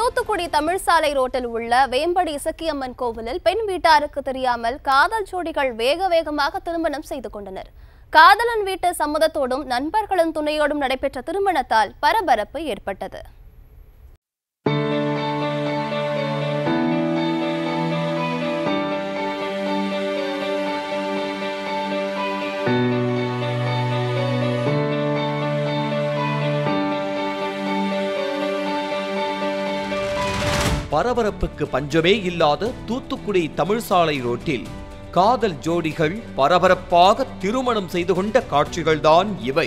தூத்துக்குடி தமிழ்சாலை ரோட்டில் உள்ள வேம்படி இசக்கியம்மன் கோவிலில் பெண் வீட்டாருக்கு தெரியாமல் காதல் ஜோடிகள் வேக வேகமாக திருமணம் செய்து கொண்டனர் காதலன் வீட்டு சம்மதத்தோடும் நண்பர்களின் துணையோடும் நடைபெற்ற திருமணத்தால் பரபரப்பு ஏற்பட்டது பரபரப்புக்கு பஞ்சமே இல்லாத தூத்துக்குடி தமிழ்சாலை ரோட்டில் காதல் ஜோடிகள் பரபரப்பாக திருமணம் செய்து கொண்ட காட்சிகள்தான் இவை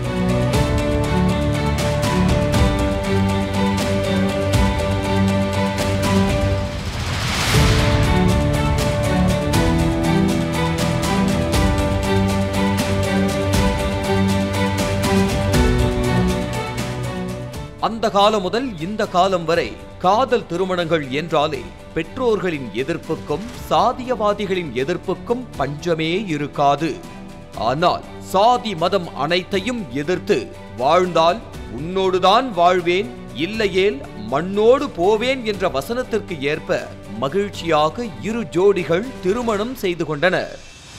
அந்த காலம் முதல் இந்த காலம் வரை காதல் திருமணங்கள் என்றாலே பெற்றோர்களின் எதிர்ப்புக்கும் சாதியவாதிகளின் எதிர்ப்புக்கும் பஞ்சமே இருக்காது ஆனால் சாதி மதம் அனைத்தையும் எதிர்த்து வாழ்ந்தால் உன்னோடுதான் வாழ்வேன் இல்லையேல் மண்ணோடு போவேன் என்ற வசனத்திற்கு ஏற்ப மகிழ்ச்சியாக இரு ஜோடிகள் திருமணம் செய்து கொண்டனர்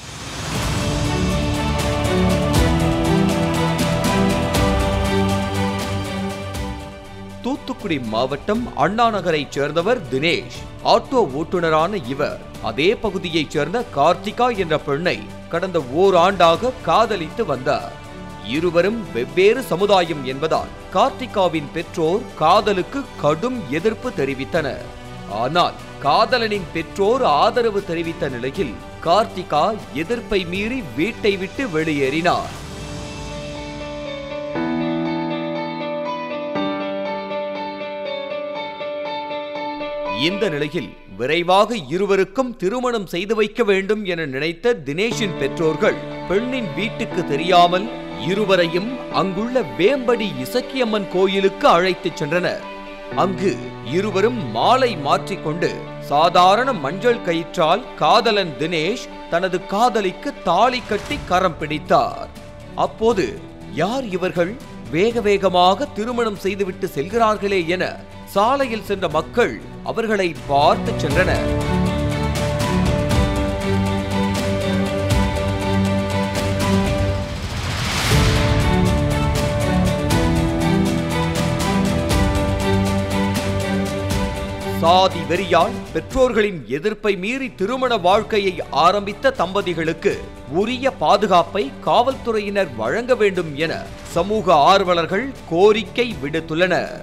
தூத்துக்குடி மாவட்டம் அண்ணா நகரைச் சேர்ந்தவர் தினேஷ் ஆட்டோ ஓட்டுநரான இவர் அதே பகுதியைச் சேர்ந்த கார்த்திகா என்ற பெண்ணை கடந்த ஓராண்டாக காதலித்து வந்தார் இருவரும் வெவ்வேறு சமுதாயம் என்பதால் கார்த்திகாவின் பெற்றோர் காதலுக்கு கடும் எதிர்ப்பு தெரிவித்தனர் ஆனால் காதலனின் பெற்றோர் ஆதரவு தெரிவித்த நிலையில் கார்த்திகா எதிர்ப்பை மீறி வீட்டை விட்டு வெளியேறினார் இந்த நிலையில் விரைவாக இருவருக்கும் திருமணம் செய்து வைக்க வேண்டும் என நினைத்த தினேஷின் பெற்றோர்கள் பெண்ணின் வீட்டுக்கு தெரியாமல் இருவரையும் அங்குள்ள வேம்படி இசக்கியம்மன் கோயிலுக்கு அழைத்துச் சென்றனர் அங்கு இருவரும் மாலை மாற்றிக்கொண்டு சாதாரண மஞ்சள் கயிற்றால் காதலன் தினேஷ் தனது காதலிக்கு தாலி கட்டி கரம் பிடித்தார் அப்போது யார் இவர்கள் வேக வேகமாக திருமணம் செய்துவிட்டு செல்கிறார்களே என சாலையில் சென்ற மக்கள் அவர்களை பார்த்து சென்றனர் சாதி வெறியால் பெற்றோர்களின் எதிர்ப்பை மீறி திருமண வாழ்க்கையை ஆரம்பித்த தம்பதிகளுக்கு உரிய பாதுகாப்பை காவல்துறையினர் வழங்க வேண்டும் என சமூக ஆர்வலர்கள் கோரிக்கை விடுத்துள்ளனர்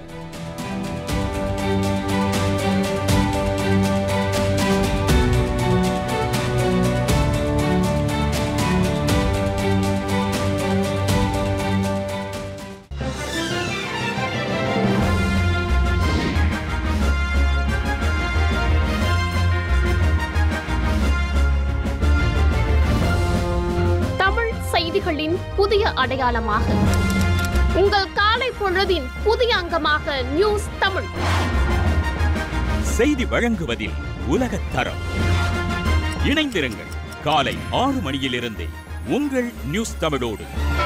தமிழ் செய்திகளின் புதிய அடையாளமாக உங்கள் காலை பொழுதின் புதிய அங்கமாக நியூஸ் தமிழ் செய்தி வழங்குவதில் உலகத் தரம் இணைந்திருங்கள் காலை ஆறு மணியிலிருந்தே உங்கள் நியூஸ் தமிழோடு